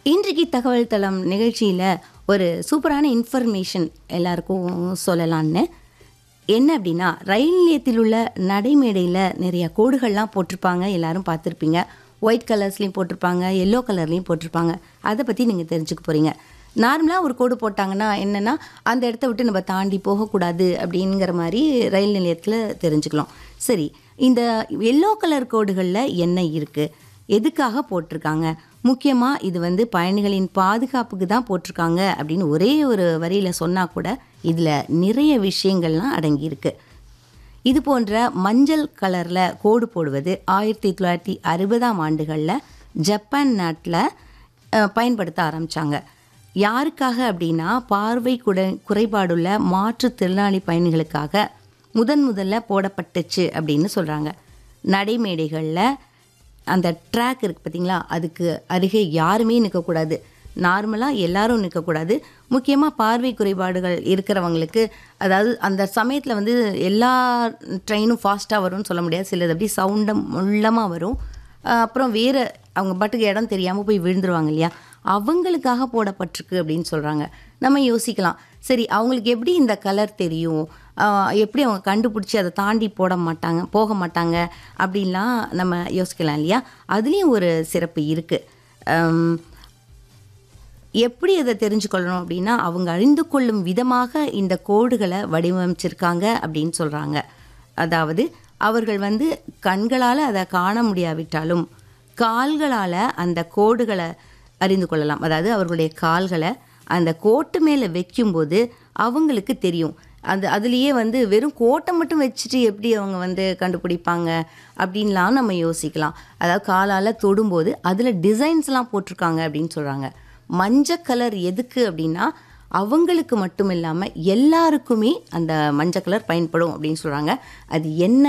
இன்றைக்கு தகவல் தளம் நிகழ்ச்சியில் ஒரு சூப்பரான இன்ஃபர்மேஷன் எல்லாருக்கும் சொல்லலான்னு என்ன அப்படின்னா ரயில் நிலையத்தில் உள்ள நடைமேடையில் நிறைய கோடுகள்லாம் போட்டிருப்பாங்க எல்லாரும் பார்த்துருப்பீங்க ஒயிட் கலர்ஸ்லேயும் போட்டிருப்பாங்க எல்லோ கலர்லேயும் போட்டிருப்பாங்க அதை பற்றி நீங்கள் தெரிஞ்சுக்க போகிறீங்க நார்மலாக ஒரு கோடு போட்டாங்கன்னா என்னென்னா அந்த இடத்த விட்டு நம்ம தாண்டி போகக்கூடாது அப்படிங்கிற மாதிரி ரயில் நிலையத்தில் தெரிஞ்சுக்கலாம் சரி இந்த எல்லோ கலர் கோடுகளில் என்ன இருக்குது எதுக்காக போட்டிருக்காங்க முக்கியமாக இது வந்து பயணிகளின் பாதுகாப்புக்கு தான் போட்டிருக்காங்க அப்படின்னு ஒரே ஒரு வரியில் சொன்னால் கூட இதில் நிறைய விஷயங்கள்லாம் அடங்கியிருக்கு இது போன்ற மஞ்சள் கலரில் கோடு போடுவது ஆயிரத்தி தொள்ளாயிரத்தி அறுபதாம் ஆண்டுகளில் ஜப்பான் நாட்டில் அஹ், பயன்படுத்த ஆரம்பித்தாங்க யாருக்காக அப்படின்னா பார்வை குட குறைபாடுள்ள மாற்றுத்திறனாளி பயணிகளுக்காக முதன் முதல்ல போடப்பட்டுச்சு அப்படின்னு சொல்கிறாங்க நடைமேடைகளில் அந்த ட்ராக் இருக்குது பார்த்தீங்களா அதுக்கு அருகே யாருமே நிற்கக்கூடாது நார்மலாக எல்லாரும் நிற்கக்கூடாது முக்கியமாக பார்வை குறைபாடுகள் இருக்கிறவங்களுக்கு அதாவது அந்த சமயத்தில் வந்து எல்லா ட்ரெயினும் ஃபாஸ்ட்டாக வரும்னு சொல்ல முடியாது சிலது அப்படி சவுண்டம் உள்ளமாக வரும் அஹ் அப்புறம் வேறு அவங்க பாட்டுக்கு இடம் தெரியாமல் போய் விழுந்துருவாங்க இல்லையா அவங்களுக்காக போடப்பட்டிருக்கு அப்படின்னு சொல்கிறாங்க நம்ம யோசிக்கலாம் சரி அவங்களுக்கு எப்படி இந்த கலர் தெரியும் ஆஹ் எப்படி அவங்க கண்டுபிடிச்சி அதை தாண்டி போட மாட்டாங்க போக மாட்டாங்க அப்படின்லாம் நம்ம யோசிக்கலாம் இல்லையா அதுலேயும் ஒரு சிறப்பு இருக்குது எப்படி அதை தெரிஞ்சுக்கொள்ளணும் அப்படின்னா அவங்க அறிந்து கொள்ளும் விதமாக இந்த கோடுகளை வடிவமைச்சிருக்காங்க அப்படின்னு சொல்கிறாங்க அதாவது அவர்கள் வந்து கண்களால் அதை காண முடியாவிட்டாலும் கால்களால் அந்த கோடுகளை அறிந்து கொள்ளலாம் அதாவது அவர்களுடைய கால்களை அந்த கோட்டு மேலே வைக்கும்போது அவங்களுக்கு தெரியும் அந்த அதுலேயே வந்து வெறும் கோட்டை மட்டும் வச்சுட்டு எப்படி அவங்க வந்து கண்டுபிடிப்பாங்க அப்படின்லாம் நம்ம யோசிக்கலாம் அதாவது காலால் தொடும்போது அதில் டிசைன்ஸ்லாம் போட்டிருக்காங்க அப்படின்னு சொல்கிறாங்க மஞ்சள் கலர் எதுக்கு அப்படின்னா அவங்களுக்கு மட்டும் இல்லாமல் எல்லாருக்குமே அந்த மஞ்சள் கலர் பயன்படும் அப்படின்னு சொல்கிறாங்க அது என்ன